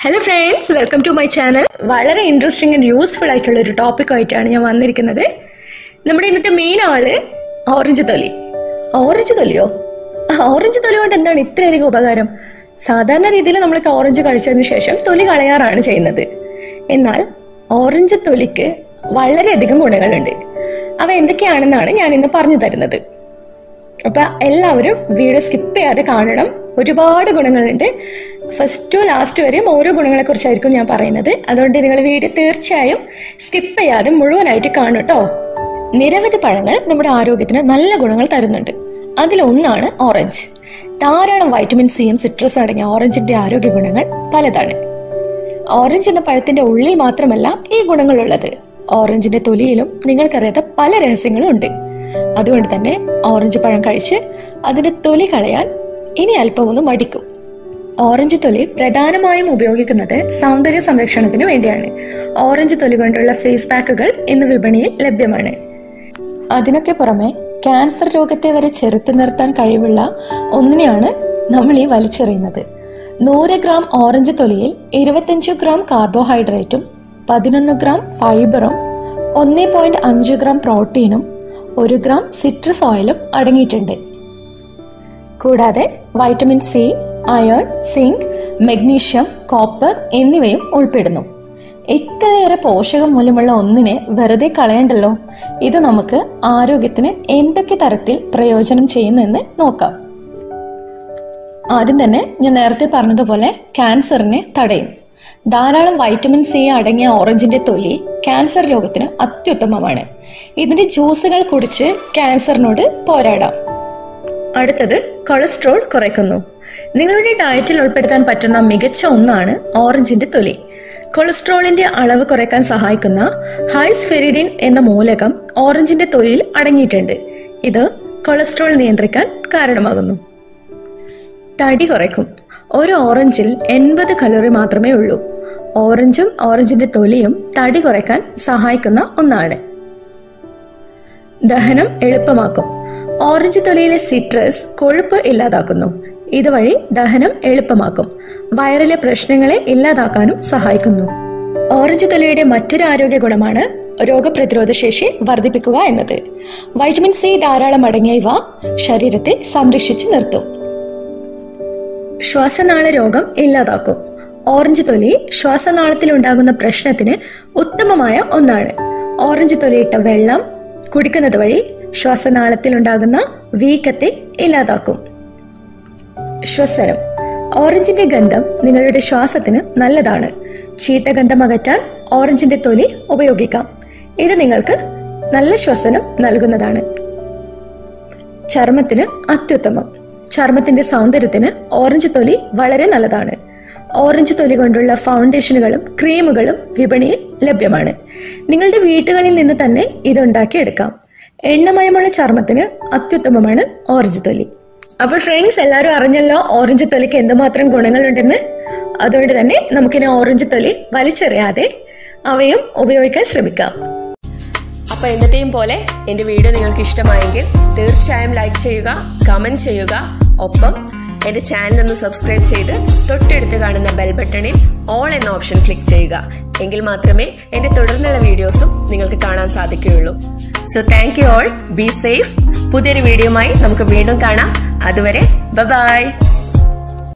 hello friends welcome to my channel വളരെ interesting and useful ആയിട്ടുള്ള ഒരു ടോപ്പിക്കായിട്ടാണ് ഞാൻ വന്നിരിക്കുന്നത് നമ്മുടെ ഇന്നത്തെ മെയിൻ ആള് ഓറഞ്ച് തൊലി ഓറഞ്ച് തൊലിയോ ഓറഞ്ച് തൊലി കൊണ്ട് എന്താണ് ഇത്രയധികം ഉപകാരം സാധാരണ രീതിയിൽ നമ്മൾക്ക് ഓറഞ്ച് കഴിച്ചതിന് ശേഷം തൊലി കളയാറാണ് ചെയ്യുന്നത് എന്നാൽ ഓറഞ്ച് തൊലിക്ക് വളരെയധികം ഗുണങ്ങളുണ്ട് അവ എന്തൊക്കെയാണെന്നാണ് ഞാൻ ഇന്ന് പറഞ്ഞു തരുന്നത് അപ്പൊ എല്ലാവരും വീഡിയോ സ്കിപ്പ് ചെയ്യാതെ കാണണം ഒരുപാട് ഗുണങ്ങളുണ്ട് ഫസ്റ്റ് ടു ലാസ്റ്റ് വരെയും ഓരോ ഗുണങ്ങളെ കുറിച്ചായിരിക്കും ഞാൻ പറയുന്നത് അതുകൊണ്ട് നിങ്ങൾ വീഡിയോ തീർച്ചയായും സ്കിപ്പ് ചെയ്യാതെ മുഴുവനായിട്ട് കാണും കേട്ടോ നിരവധി പഴങ്ങൾ നമ്മുടെ ആരോഗ്യത്തിന് നല്ല ഗുണങ്ങൾ തരുന്നുണ്ട് അതിലൊന്നാണ് ഓറഞ്ച് ധാരാളം വൈറ്റമിൻ സിയും സിട്രസും അടങ്ങിയ ഓറഞ്ചിന്റെ ആരോഗ്യ ഗുണങ്ങൾ പലതാണ് ഓറഞ്ച് എന്ന പഴത്തിന്റെ ഉള്ളിൽ മാത്രമല്ല ഈ ഗുണങ്ങളുള്ളത് ഓറഞ്ചിന്റെ തൊലിയിലും നിങ്ങൾക്കറിയാത്ത പല രഹസ്യങ്ങളും ഉണ്ട് അതുകൊണ്ട് തന്നെ ഓറഞ്ച് പഴം കഴിച്ച് അതിന്റെ തൊലി കളയാൻ ഇനി അല്പം ഒന്ന് മടിക്കും ഓറഞ്ച് തൊലി പ്രധാനമായും ഉപയോഗിക്കുന്നത് സൗന്ദര്യ സംരക്ഷണത്തിന് വേണ്ടിയാണ് ഓറഞ്ച് തൊലി കൊണ്ടുള്ള ഫേസ് പാക്കുകൾ ഇന്ന് വിപണിയിൽ ലഭ്യമാണ് അതിനൊക്കെ പുറമെ ക്യാൻസർ രോഗത്തെ വരെ ചെറുത്തു നിർത്താൻ കഴിവുള്ള ഒന്നിനെയാണ് നമ്മൾ ഈ വലിച്ചെറിയുന്നത് നൂറ് ഗ്രാം ഓറഞ്ച് തൊലിയിൽ ഇരുപത്തഞ്ച് ഗ്രാം കാർബോഹൈഡ്രേറ്റും പതിനൊന്ന് ഗ്രാം ഫൈബറും ഒന്ന് പോയിന്റ് അഞ്ച് ഗ്രാം പ്രോട്ടീനും ഒരു ഗ്രാം സിട്രസ് ഓയിലും അടങ്ങിയിട്ടുണ്ട് കൂടാതെ vitamin C iron zinc magnesium copper എന്നിവയും ഉൾപ്പെടുന്നു ഇത്രയേറെ പോഷക മൂല്യമുള്ള ഒന്നിനെ വെറുതെ കളയണ്ടല്ലോ ഇത് നമുക്ക് ആരോഗ്യത്തിന് എന്തൊക്കെ തരത്തിൽ പ്രയോജനം ചെയ്യുന്നെന്ന് നോക്കാം ആദ്യം തന്നെ ഞാൻ നേരത്തെ പറഞ്ഞതുപോലെ ക്യാൻസറിനെ തടയും ധാരാളം വൈറ്റമിൻ സി അടങ്ങിയ ഓറഞ്ചിന്റെ തൊലി ക്യാൻസർ രോഗത്തിന് അത്യുത്തമമാണ് ഇതിന്റെ ജ്യൂസുകൾ കുടിച്ച് ക്യാൻസറിനോട് പോരാടാം അടുത്തത് കൊളസ്ട്രോൾ കുറയ്ക്കുന്നു നിങ്ങളുടെ ഡയറ്റിൽ ഉൾപ്പെടുത്താൻ പറ്റുന്ന മികച്ച ഒന്നാണ് ഓറഞ്ചിന്റെ തൊലി കൊളസ്ട്രോളിന്റെ അളവ് കുറയ്ക്കാൻ സഹായിക്കുന്ന ഹൈസ്ഫെരിഡിൻ എന്ന മൂലകം ഓറഞ്ചിന്റെ തൊലിയിൽ അടങ്ങിയിട്ടുണ്ട് ഇത് കൊളസ്ട്രോൾ നിയന്ത്രിക്കാൻ കാരണമാകുന്നു തടി കുറയ്ക്കും ഒരു ഓറഞ്ചിൽ എൺപത് കലോറി മാത്രമേ ഉള്ളൂ ഓറഞ്ചും ഓറഞ്ചിന്റെ തൊലിയും തടി കുറയ്ക്കാൻ സഹായിക്കുന്ന ഒന്നാണ് ദഹനം എളുപ്പമാക്കും ഓറഞ്ച് തൊലിയിലെ സിട്രസ് കൊഴുപ്പ് ഇല്ലാതാക്കുന്നു ഇതുവഴി ദഹനം എളുപ്പമാക്കും വയറിലെ പ്രശ്നങ്ങളെ ഇല്ലാതാക്കാനും സഹായിക്കുന്നു ഓറഞ്ച് തൊലിയുടെ മറ്റൊരു ആരോഗ്യ ഗുണമാണ് രോഗപ്രതിരോധ ശേഷി വർദ്ധിപ്പിക്കുക എന്നത് വൈറ്റമിൻ സി ധാരാളം അടങ്ങിയ ഇവ ശരീരത്തെ സംരക്ഷിച്ച് നിർത്തും ശ്വാസനാള രോഗം ഇല്ലാതാക്കും ഓറഞ്ച് തൊലി ശ്വാസനാളത്തിൽ ഉണ്ടാകുന്ന പ്രശ്നത്തിന് ഉത്തമമായ ഒന്നാണ് ഓറഞ്ച് തൊലിയിട്ട വെള്ളം കുടിക്കുന്നത് വഴി ശ്വാസനാളത്തിൽ ഉണ്ടാകുന്ന വീക്കത്തെ ഇല്ലാതാക്കും ശ്വസനം ഓറഞ്ചിന്റെ ഗന്ധം നിങ്ങളുടെ ശ്വാസത്തിന് നല്ലതാണ് ചീത്ത ഗന്ധം അകറ്റാൻ ഓറഞ്ചിന്റെ തൊലി ഉപയോഗിക്കാം ഇത് നിങ്ങൾക്ക് നല്ല ശ്വസനം നൽകുന്നതാണ് ചർമ്മത്തിന് അത്യുത്തമം ചർമ്മത്തിന്റെ സൗന്ദര്യത്തിന് ഓറഞ്ച് തൊലി വളരെ നല്ലതാണ് ഓറഞ്ച് തൊലി കൊണ്ടുള്ള ഫൗണ്ടേഷനുകളും ക്രീമുകളും വിപണിയിൽ ലഭ്യമാണ് നിങ്ങളുടെ വീട്ടുകളിൽ നിന്ന് തന്നെ ഇത് ഉണ്ടാക്കിയെടുക്കാം എണ്ണമയമുള്ള ചർമ്മത്തിന് അത്യുത്തമമാണ് ഓറഞ്ച് തൊലി അപ്പോൾ ഫ്രണ്ട്സ് എല്ലാവരും അറിഞ്ഞല്ലോ ഓറഞ്ച് തൊലിക്ക് എന്തുമാത്രം ഗുണങ്ങളുണ്ടെന്ന് അതുകൊണ്ട് തന്നെ നമുക്കിനി ഓറഞ്ച് തൊലി വലിച്ചെറിയാതെ അവയും ഉപയോഗിക്കാൻ ശ്രമിക്കാം അപ്പൊ എന്നത്തെയും പോലെ എന്റെ വീഡിയോ നിങ്ങൾക്ക് ഇഷ്ടമായെങ്കിൽ തീർച്ചയായും ലൈക്ക് ചെയ്യുക കമന്റ് ചെയ്യുക ഒപ്പം എന്റെ ചാനൽ ഒന്ന് സബ്സ്ക്രൈബ് ചെയ്ത് തൊട്ടടുത്ത് കാണുന്ന ബെൽ ബട്ടണിൽ ഓൾ എന്ന ഓപ്ഷൻ ക്ലിക്ക് ചെയ്യുക എങ്കിൽ മാത്രമേ എന്റെ തുടർന്നുള്ള വീഡിയോസും നിങ്ങൾക്ക് കാണാൻ സാധിക്കുകയുള്ളൂ so thank you all be safe പുതിയൊരു വീഡിയോയുമായി നമുക്ക് വീണ്ടും കാണാം അതുവരെ ബൈ